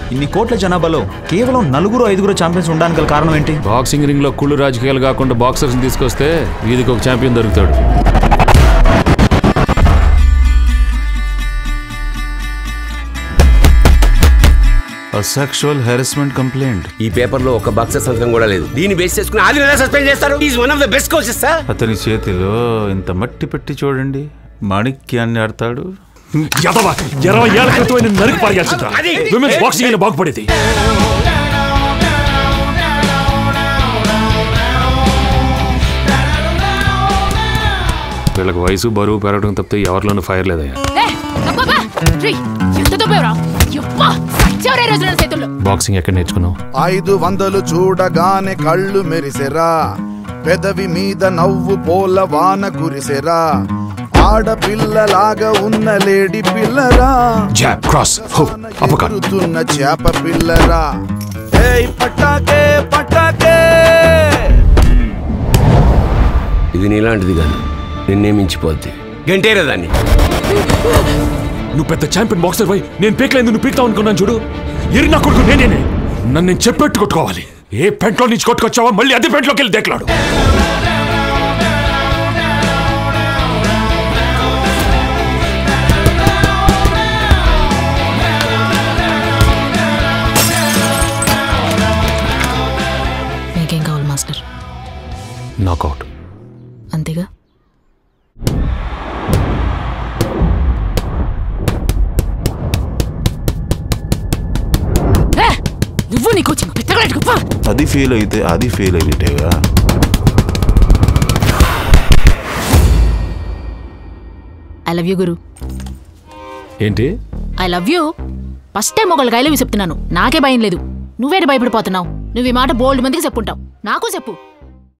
ఇన్ని కోట్ల జనాభాలో కేవలం నలుగురు ఐదుగురు ఛాంపియన్స్ ఉండడానికి గల కారణం ఏంటి బాక్సింగ్ రింగ్ లో కుళ్ళు రాజకీయాలు కాకుండా బాక్సర్స్ తీసుకొస్తే వీధికి ఒక ఛాంపియన్ దొరుకుతాడు సెక్షువల్ హెరాస్మెంట్ కంప్లైంట్ ఈ పేపర్ లో ఒక బాక్సర్ సంతకం కూడా లేదు దీన్ని బేస్ చేసుకుని ఆది ఎలా సస్పెండ్ చేస్తారు is one of the best coaches sir అతని చేతిలో ఇంత మట్టి పెట్టి చూడండి మాణిక్యాన్ని ఆడతాడు ఎదవా ఇరవై ఏళ్ల క్రితం నేను నరికి పారేయాల్సిందా అది- విమెన్స్ బాక్సింగ్ అయినా బాగుపడేది వీళ్ళకి వయసు బరువు పెరగడం తప్పితే ఎవరిలోనూ ఫైర్ లేదయ్యా ఎంత దొబ్బేవరా యప్పా సచ్చారే రోజు నా చేతుల్లో బాక్సింగ్ ఎక్కడ నేర్చుకున్నావు ఐదు వందలు చూడగానే కళ్ళు మెరిసెరా పెదవి మీద నవ్వు పోల వాన కురిసెరా ఆడపిల్లలాగా ఉన్న లేడి పిల్లరా జాబ్ క్రాస్ హుక్ అపకాట్ ఎగురుతున్న చేప పిల్లరా ఏయ్ పటాకే పటాకే ఇది నీలాంటిది కాదు నిన్నే మించిపోద్ది గంటేరా దాన్ని నువ్వు పెద్ద ఛాంపియన్ బాక్సర్ పోయి నేను పీకలేదు నువ్వు పీకుతావు అనుకున్నాను చూడు ఎరి నా కొడుకు నేనేనే నన్ను నేను చెప్పెట్టు కొట్టుకోవాలి ఏ పెంట్లో నుంచి కొట్టుకొచ్చావా మళ్ళీ అదే పెంట్లోకి వెళ్ళి దేకలాడు మీకేం కావాలి మాస్టర్ నాకౌట్ అంతేగా ఏ, నువ్వు నీ కోచింగ్ పిచ్చగలెట్టుకు పో అది ఫెయిల్ అయితే అది ఫెయిల్ అయినట్టేగా ఐ లవ్ యూ గురు ఏంటి I love you first time ఒకళ్ళకి ఐ లవ్ యూ చెప్తున్నాను నాకే భయం లేదు నువ్వేంటి భయపడిపోతున్నావు నువ్వు ఈ మాట బోల్డ్ మందికి చెప్పుంటావు నాకు చెప్పు